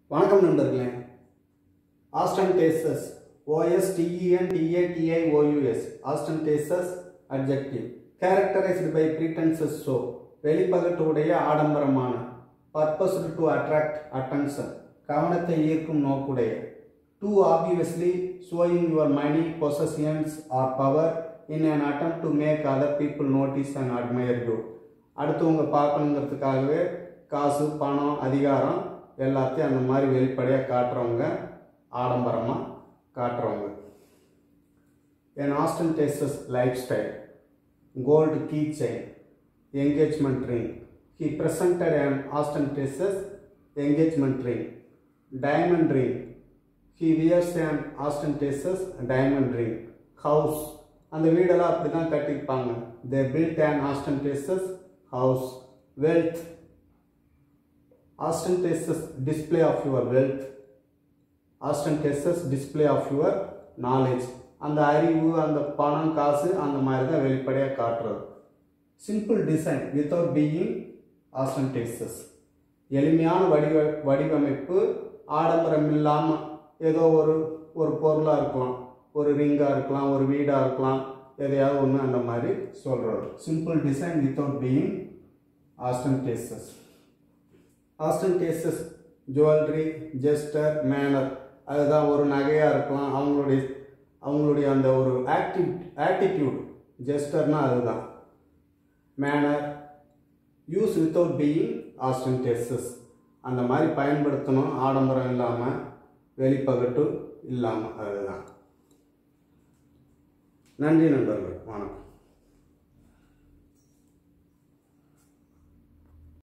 வணக்கம் நண்பர்களே ஆஸ்டன்டேசஸ் ஓஎஸ்டிஇஎன் டிஏடிஐஓயூஎஸ் ஆஸ்டன்டேசஸ் adjective characterised by ப்ரீட்டன்சஸ் show வெளிப்பகட்டுடைய ஆடம்பரமான பர்பஸ்டு டு அட்ராக்ட் அட்டென்ஷன் கவனத்தை ஈர்க்கும் நோக்குடைய two obviously showing your money possessions R power in an attempt to make other people notice and admire you அடுத்தவங்க பார்க்கணுங்கிறதுக்காகவே காசு பணம் அதிகாரம் எல்லாத்தையும் அந்த மாதிரி வெளிப்படையாக காட்டுறவங்க ஆடம்பரமாக காட்டுறவங்க an ostentatious lifestyle gold keychain engagement ring he presented an ostentatious engagement ring diamond ring he wears an ostentatious diamond ring house அந்த வீடெல்லாம் அப்படி தான் கட்டியிருப்பாங்க they built an ostentatious house wealth ostentatious display of your wealth ostentatious display of your knowledge அந்த அறிவு அந்த பணம் காசு அந்த மாதிரி தான் வெளிப்படையாக காட்டுறது simple design without being ostentatious எளிமையான வடிவ வடிவமைப்பு ஆடம்பரம் இல்லாமல் ஏதோ ஒரு ஒரு பொருளாக இருக்கலாம் ஒரு ரிங்காக இருக்கலாம் ஒரு வீடாக இருக்கலாம் எதையாவது ஒன்று அந்த மாதிரி சொல்கிறது simple design without being ostentatious ostentatious jewellery gesture manner அதுதான் ஒரு நகையாக இருக்கலாம் அவங்களுடைய அவங்களுடைய அந்த ஒரு ஆக்டிவ் ஆட்டிடியூட் ஜெஸ்டர்னா அதுதான் manner use without being ostentatious அந்த மாதிரி பயன்படுத்தணும் ஆடம்பரம் இல்லாமல் வெளிப்பகட்டு இல்லாமல் அதுதான் நன்றி நண்பர்கள் வணக்கம்